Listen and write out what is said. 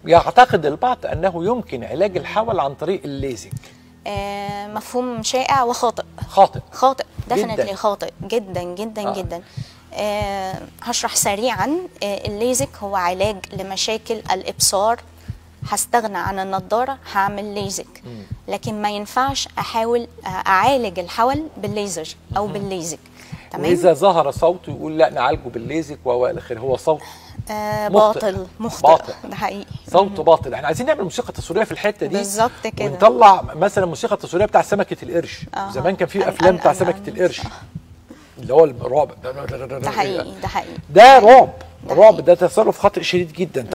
يعتقد البعض انه يمكن علاج الحول عن طريق الليزك آه مفهوم شائع وخاطئ خاطئ خاطئ جداً. ديفنتلي خاطئ جدا جدا آه. آه. جدا آه هشرح سريعا آه الليزك هو علاج لمشاكل الابصار هستغنى عن النضاره هعمل ليزك لكن ما ينفعش احاول آه، اعالج الحول بالليزر او بالليزك تمام واذا ظهر صوت يقول لا نعالجه بالليزك والى اخره هو صوت آه مخطئ. باطل مخطئ باطل. ده حقيقي صوت باطل احنا عايزين نعمل موسيقى تصويريه في الحته دي بالظبط كده. ونطلع مثلا موسيقى تصويريه بتاع سمكه القرش آه. زمان كان في أن- افلام أن- بتاع أن- سمكه أن- القرش اللي هو الرعب ده حقيقي ده حقيقي ده رعب ده رعب حقيقي. ده تصرف خاطئ شديد جدا